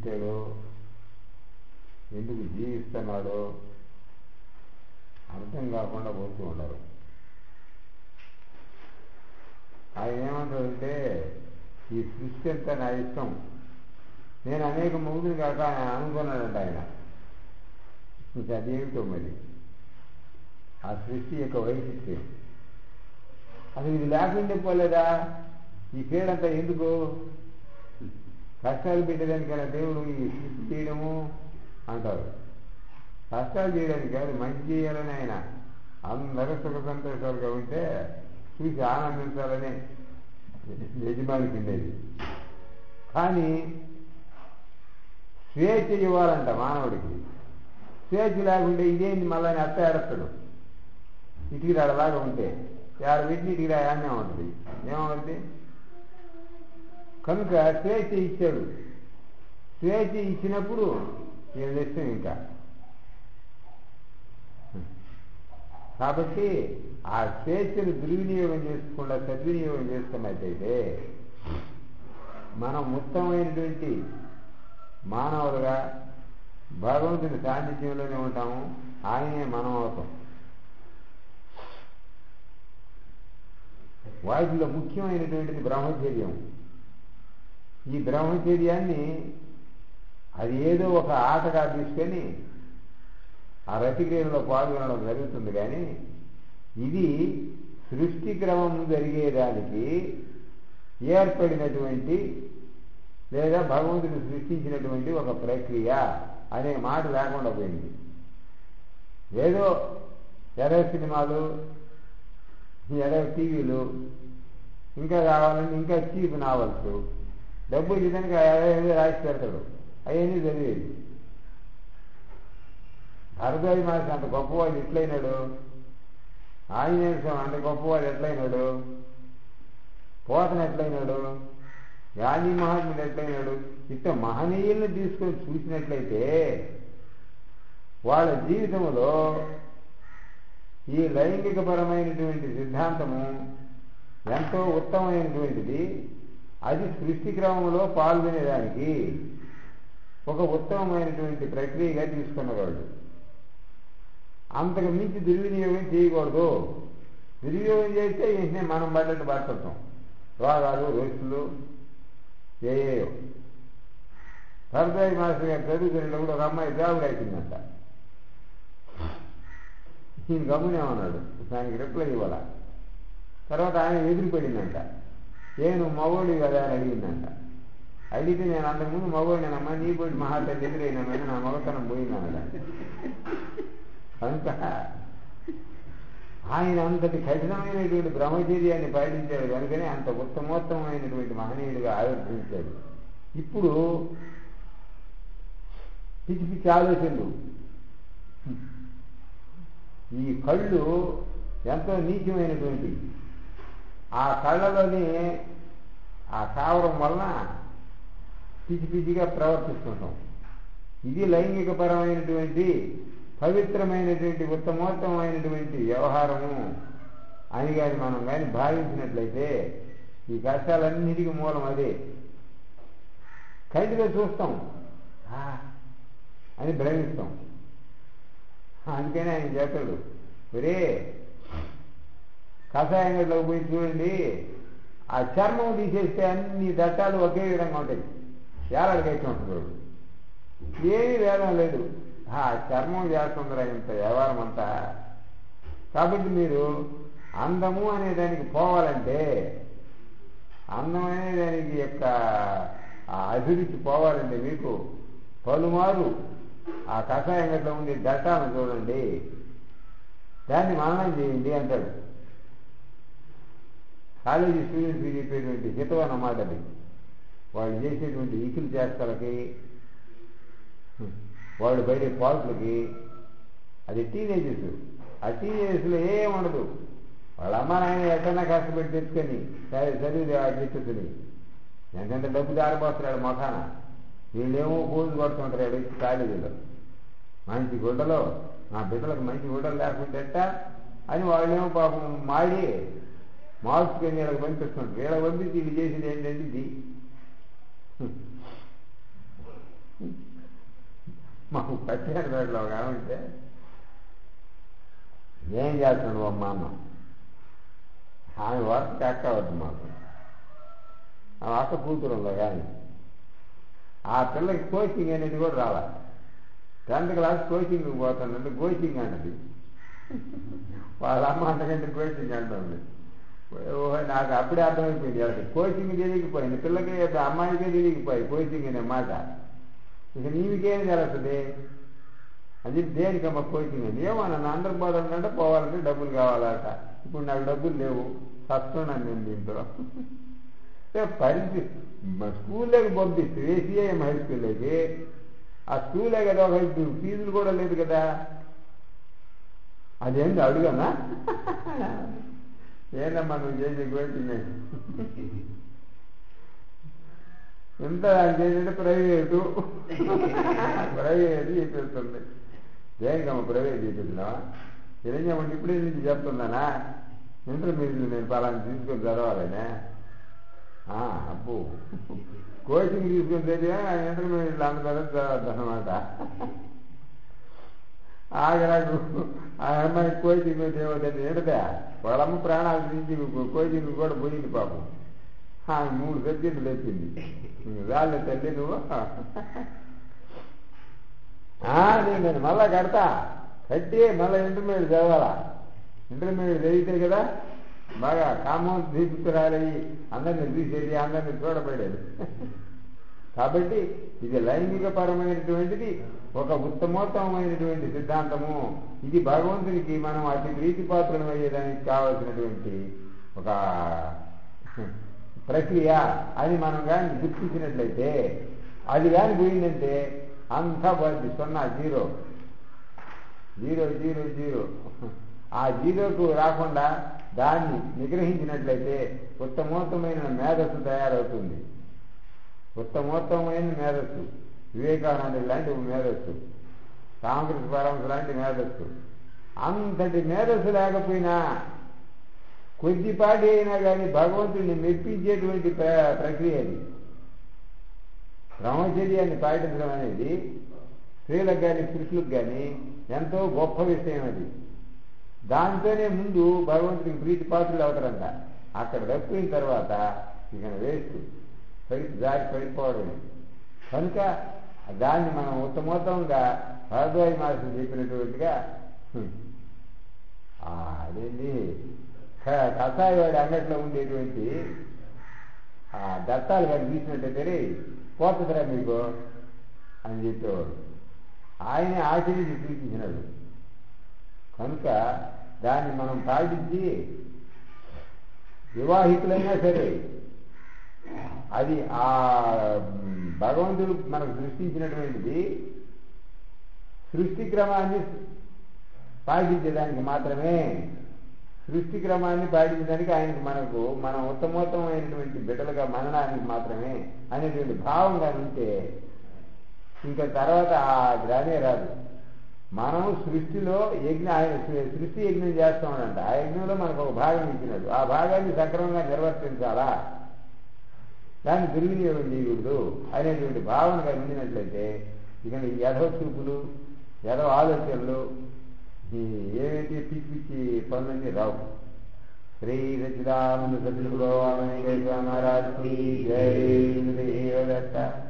పుట్టాడో ఎందుకు జీవిస్తున్నాడో అర్థం కాకుండా పోతూ ఉండరు ఆయన ఏమంటాడంటే ఈ సృష్టి అంతా నా ఇష్టం నేను అనేక మొగుడుని కాక ఆయన అనుకున్నాడంట ఆయన ఇంకా అదేమిటో మరి ఆ సృష్టి యొక్క వైశిష్ట్యం అసలు ఇది లేకుండే పోలేదా ఈ పేడంతా ఎందుకు కష్టాలు పెట్టేదానికైనా దేవుడు ఈ సృష్టి చేయడము అంటారు కష్టాలు చేయడానికి కాదు మంచి చేయాలని ఆయన అందరూ సుఖ సంతోషాలుగా ఉంటే చూసి ఆనందించాలని యజమానికి ఉండేది కానీ స్వేచ్ఛ ఇవ్వాలంట మానవుడికి స్వేచ్ఛ లేకుంటే ఇదేంటి మళ్ళీ అత్త ఏడస్తాడు ఇటుకి రాడలాగా ఉంటే ఏడ పెట్టి ఇటుకి రా అన్నే ఉంటుంది ఏమవుతుంది కనుక స్వేచ్ఛ ఇచ్చాడు స్వేచ్ఛ ఇచ్చినప్పుడు వీళ్ళ ఇష్టం ఇంకా కాబట్టి ఆ స్వేచ్ఛను దుర్వినియోగం చేసుకుండా సద్వినియోగం చేసుకున్నట్టయితే మనం ఉత్తమమైనటువంటి మానవులుగా భగవంతుని సాన్నిధ్యంలోనే ఉంటాము ఆయనే మనం అవుతాం వాటిలో ముఖ్యమైనటువంటిది బ్రహ్మచర్యం ఈ బ్రహ్మచర్యాన్ని అది ఏదో ఒక ఆటగా తీసుకొని ఆ రతిక్రియలో పాల్గొనడం జరుగుతుంది కానీ ఇది సృష్టి క్రమం జరిగేదానికి ఏర్పడినటువంటి లేదా భగవంతుడు సృష్టించినటువంటి ఒక ప్రక్రియ అనే మాట లేకుండా పోయింది ఏదో ఎడవ సినిమాలు ఎడవ టీవీలు ఇంకా కావాలంటే ఇంకా చీప్ నావల్స్ డబ్బు ఇదానికి ఏదో రాసి పెడతాడు అవన్నీ చదివేది భరద్వాజ మహర్షి అంత గొప్పవాడు ఎట్లయినాడు ఆంజనేయ స్వామి అంత గొప్పవాడు ఎట్లయినాడు పోతన ఎట్లయినాడు గాంధీ మహాత్ముడు ఎట్లయినాడు ఇట్ట మహనీయుల్ని తీసుకొని చూసినట్లయితే వాళ్ళ జీవితంలో ఈ లైంగికపరమైనటువంటి సిద్ధాంతము ఎంతో ఉత్తమమైనటువంటిది అది సృష్టి క్రమంలో పాల్గొనేదానికి ఒక ఉత్తమమైనటువంటి ప్రక్రియగా తీసుకున్నవాడు అంతకు మించి దుర్వినియోగం చేయకూడదు దుర్వినియోగం చేస్తే వెంటనే మనం పడ్డట్టు పడుతుంటాం రోగాలు రోసులు ఏయో సరదాయి మాస్టర్ గారు చదువుకునేటప్పుడు ఒక అమ్మాయి దేవుడు అయిపోయిందంట ఈయన గమ్మునేమన్నాడు దానికి రిప్లై ఇవ్వాల తర్వాత ఆయన ఎదిరిపడిందంట నేను మగోడి కదా అని అడిగిందంట అడిగితే నేను అంతకుముందు మగోడినమ్మా నీ పోయి మహాతల్లి ఎదురైనా మీద నా మగతనం పోయిందన్నదా కనుక ఆయన అంతటి కఠినమైనటువంటి బ్రహ్మచర్యాన్ని పాటించాడు కనుకనే అంత ఉత్తమోత్తమైనటువంటి మహనీయుడిగా ఆవిర్భవించాడు ఇప్పుడు పిచ్చి పిచ్చి ఆలోచనలు ఈ కళ్ళు ఎంతో నీచమైనటువంటి ఆ కళ్ళలోని ఆ కావడం వలన పిచ్చి పిచ్చిగా ప్రవర్తిస్తుంటాం ఇది లైంగికపరమైనటువంటి పవిత్రమైనటువంటి ఉత్తమోత్తమైనటువంటి వ్యవహారము అని కానీ మనం కానీ భావించినట్లయితే ఈ కష్టాలన్నిటికీ మూలం అదే కంటిగా చూస్తాం అని భ్రమిస్తాం అందుకని ఆయన చెప్పాడు ఒరే కషాయం గడ్డలో పోయి చూడండి ఆ చర్మం తీసేస్తే అన్ని దట్టాలు ఒకే విధంగా ఉంటాయి ఏలాడికైతే ఉంటున్నాడు ఏమీ వేదం లేదు ఆ చర్మం చేస్తుందిరా ఇంత వ్యవహారం అంతా కాబట్టి మీరు అందము అనే దానికి పోవాలంటే అందం అనే దానికి యొక్క ఆ అభిరుచి పోవాలంటే మీకు పలుమారు ఆ కషాయం గట్ల ఉండే దట్టాలను చూడండి దాన్ని మననం చేయండి అంటాడు కాలేజీ స్టూడెంట్స్కి చెప్పేటువంటి హితవు అన్నమాట అది వాళ్ళు చేసేటువంటి ఇకిలి చేష్టలకి వాళ్ళు బయట పాల్పులకి అది టీనేజెస్ ఆ టీనేజెస్లో ఏముండదు వాళ్ళ అమ్మ నాయన ఎక్కడన్నా కష్టపడి తెచ్చుకొని సరే చదివి చెట్టుకుని ఎందుకంటే డబ్బు దారిపోస్తున్నాడు మొఖాన వీళ్ళేమో పోజు కొడుతుంటారు వచ్చి కాలేజీలో మంచి గుడ్డలో నా బిడ్డలకు మంచి గుడ్డలు లేకుంటే అని వాళ్ళేమో పాపం మాడి మార్చుకొని వీళ్ళకి పంపిస్తుంటారు వీళ్ళకి పంపించి ఇది చేసేది ఏంటంటే ఇది మాకు పచ్చేరు రోడ్లో ఒక ఆమె ఉంటే ఏం చేస్తున్నావు అమ్మా అన్న ఆమె వరకు అక్క వద్దు మాకు ఆ అక్క కూతురుందో కానీ ఆ పిల్లకి కోచింగ్ అనేది కూడా రావాలి టెన్త్ క్లాస్ కోచింగ్కి పోతానంటే కోచింగ్ అంటది వాళ్ళ అమ్మ అంతకంటే కోచింగ్ అంటుంది ఓహో నాకు అప్పుడే అర్థమైపోయింది వాళ్ళకి కోచింగ్ తెలియకపోయింది పిల్లకి అమ్మాయికే తెలియకపోయి కోచింగ్ అనే మాట ఇక నీవికేం తెలుస్తుంది అని చెప్పి దేనికమ్మ కోచింగ్ అని ఏమో నన్ను అందరు పోవాలంటే పోవాలంటే డబ్బులు కావాలట ఇప్పుడు నాకు డబ్బులు లేవు చస్తున్నాను నేను దీంతో పరిస్థితి స్కూల్లోకి పంపిస్తే ఏసీఐఎం హై స్కూల్లోకి ఆ స్కూలే కదా ఒక ఫీజులు కూడా లేదు కదా అదేంటి అడుగనా ఏందమ్మా నువ్వు చేసే కోచింగ్ ఎంత చేసేది ప్రైవేటు ప్రైవేట్ చెప్పేస్తుంది దేనికమ్మ ప్రైవేట్ చెప్పేసినావా తెలియజేయమంటే ఇప్పుడే నుంచి చెప్తున్నానా ఇంటర్మీడియట్ నేను పలానా తీసుకొని చదవాలనే అబ్బో కోచింగ్ తీసుకొని చదివా ఇంటర్మీడియట్ అంత పెద్ద చదవద్దు అనమాట ఆగరాకు ఆ అమ్మాయి కోచింగ్ ఏమవుతుంది ఏంటదా వాళ్ళమ్మ ప్రాణాలు తీసి కోచింగ్ కూడా పోయింది పాపం ఆమె మూడు సబ్జెక్టులు వచ్చింది రాళ్ళ తల్లి నువ్వు నేను మళ్ళా కడతా కట్టి మళ్ళీ ఇంటర్మీడియట్ చదవాలా ఇంటర్మీడియట్ చదివితే కదా బాగా కామౌంట్ తీసుకురాలి అందరిని తీసేది అందరిని చూడబడేది కాబట్టి ఇది లైంగిక పరమైనటువంటిది ఒక ఉత్తమోత్తమైనటువంటి సిద్ధాంతము ఇది భగవంతునికి మనం అతి ప్రీతిపాత్రం అయ్యేదానికి కావలసినటువంటి ఒక ప్రక్రియ అని మనం కానీ గుర్తించినట్లయితే అది కానీ పోయిందంటే అంతా పోయింది సున్నా జీరో జీరో జీరో జీరో ఆ జీరోకు రాకుండా దాన్ని నిగ్రహించినట్లయితే ఉత్తమోత్తమైన మేధస్సు తయారవుతుంది ఉత్తమోత్తమైన మేధస్సు వివేకానంద లాంటి మేధస్సు కాంగ్రెస్ పరమస్ లాంటి మేధస్సు అంతటి మేధస్సు లేకపోయినా కొద్దిపాటి అయినా కానీ భగవంతుడిని మెప్పించేటువంటి ప్రక్రియ అది బ్రహ్మచర్యాన్ని పాటించడం అనేది స్త్రీలకు కానీ పురుషులకు కానీ ఎంతో గొప్ప విషయం అది దాంతోనే ముందు భగవంతుడికి ప్రీతి పాత్రలు అవుతారంట అక్కడ తప్పిన తర్వాత ఇక వేస్ట్ పడి దారి పడిపోవడం కనుక దాన్ని మనం ఉత్తమోత్తమంగా భరద్వాజ మాసం చెప్పినటువంటిగా అదేంటి కషాయవాడి అంగట్లో ఉండేటువంటి ఆ దత్తాలు కానీ తీసినట్టయితే పోతుందిరా మీకు అని చెప్పేవాడు ఆయనే ఆచరించి సూచించినాడు కనుక దాన్ని మనం పాటించి వివాహితులైనా సరే అది ఆ భగవంతుడు మనకు సృష్టించినటువంటిది సృష్టి క్రమాన్ని పాటించడానికి మాత్రమే సృష్టి క్రమాన్ని పాటించడానికి ఆయనకు మనకు మనం ఉత్తమోత్తమైనటువంటి బిడ్డలుగా మనడానికి మాత్రమే అనేటువంటి భావంగా ఉంటే ఇంకా తర్వాత అది రానే రాదు మనం సృష్టిలో యజ్ఞ ఆయన సృష్టి యజ్ఞం చేస్తామనంట ఆ యజ్ఞంలో మనకు ఒక భాగం ఇచ్చినాడు ఆ భాగాన్ని సక్రమంగా నిర్వర్తించాలా దాన్ని దుర్వినియోగం చేయకూడదు అనేటువంటి భావన కలిగినట్లయితే ఇక ఈ యథవ చూపులు యథవ ఆలోచనలు ఈ ఏమైతే పిచ్చి పిచ్చి పనులన్నీ రావు శ్రీ సచిదానంద సత్య భగవాన్ మహారాజ్ జై దత్త